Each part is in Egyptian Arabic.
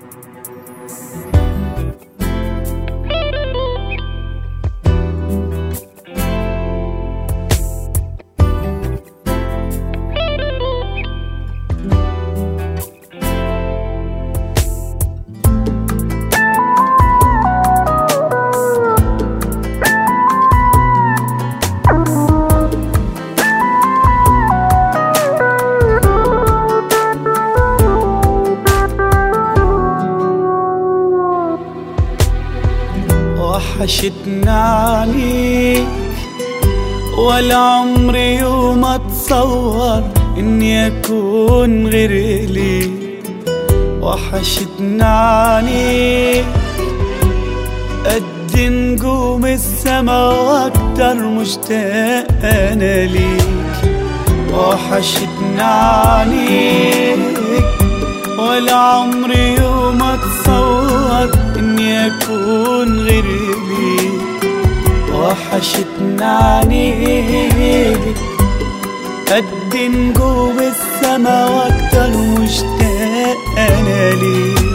وحشتنا عليك ولا عمري يوم اتصور اني اكون غير ليك وحشتنا عليك قد نجوم السما واكتر مشتاق انا ليك وحشتنا عليك ولا عمري يوم اتصور اني اكون غير ليك وحشتنا عليك قد نجوم السما واكتر مشتاق انا ليك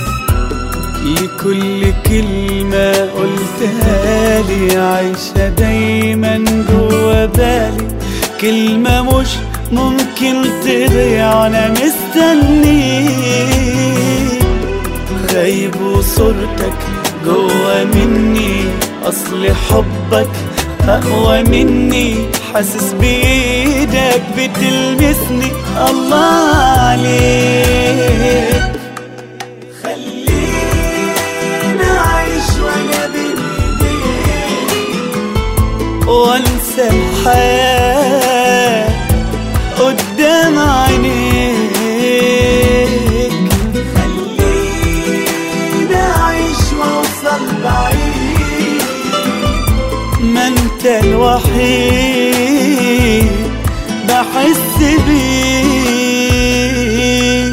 لكل كلمة قلتها لي عايشة دايما جوا بالي كلمة مش ممكن تضيع انا مستنيك غايب وصورتك جوا مني اصل حبك اقوى مني حاسس بايدك بتلمسني الله عليك خلينا اعيش وانا بين ايديك وانسى الحياه قدام عينيك خلينا اعيش واوصل بعيد ما انت الوحيد بحس بيك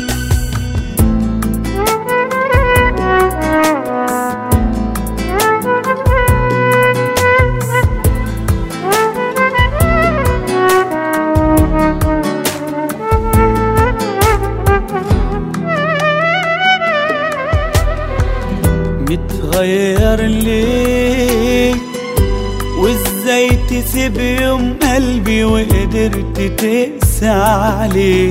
متغير ليه وازاي تسيب يوم قلبي وقدرت تقسى عليه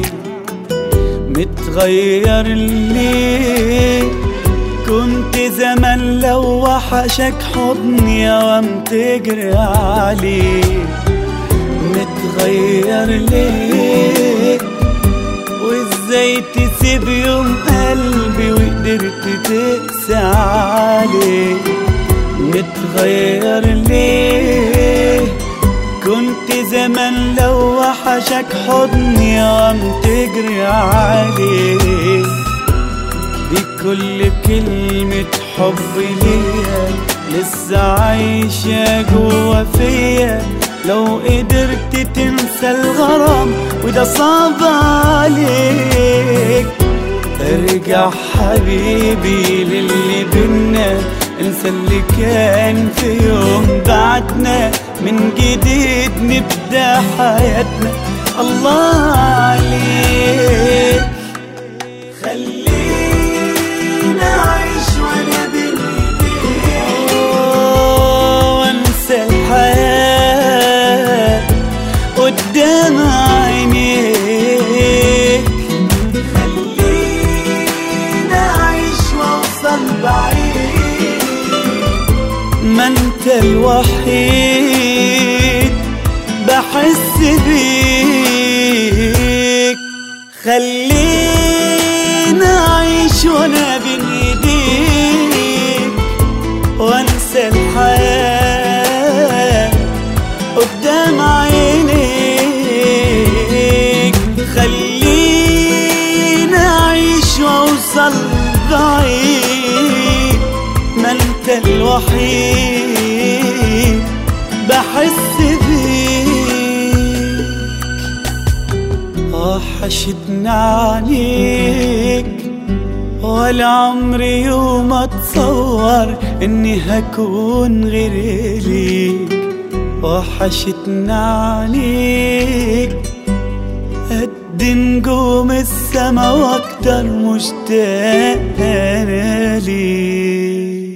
متغير ليه كنت زمان لو وحشك حضني اوام تجري عليه متغير ليه وازاي تسيب يوم قلبي وقدرت تقسى عليه متغير ليه كنت زمان لو وحشك حضني وام تجري عليه دي كل كلمة حب ليا لسه عايشة جوا فيا لو قدرت تنسى الغرام وده صعب عليك ارجع حبيبي للي بينا انسى اللي كان في يوم بعدنا من جديد نبدا حياتنا الله عليك خلينا اعيش وانا بين ايديك وانسى الحياه قدام عينيك خلينا اعيش واوصل بعيد ما انت الوحيد بحس بيك خلينا اعيش وانا بين ايديك وانسى الحياه قدام عينيك خلينا اعيش واوصل بعيد ما انت الوحيد بحس بيك وحشتنا عليك ولا عمري يوم اتصور اني هكون غير ليك وحشتنا عليك قد دي نجوم السما واكتر مشتاق انا ليك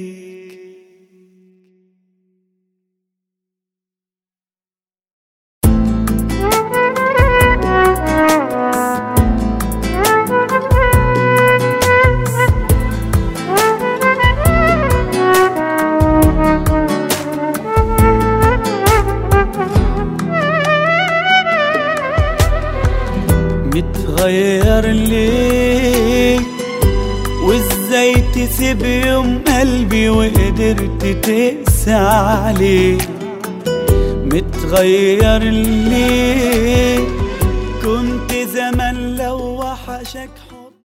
متغير ليه وازاي تسيب يوم قلبي وقدرت تقسى عليه متغير ليه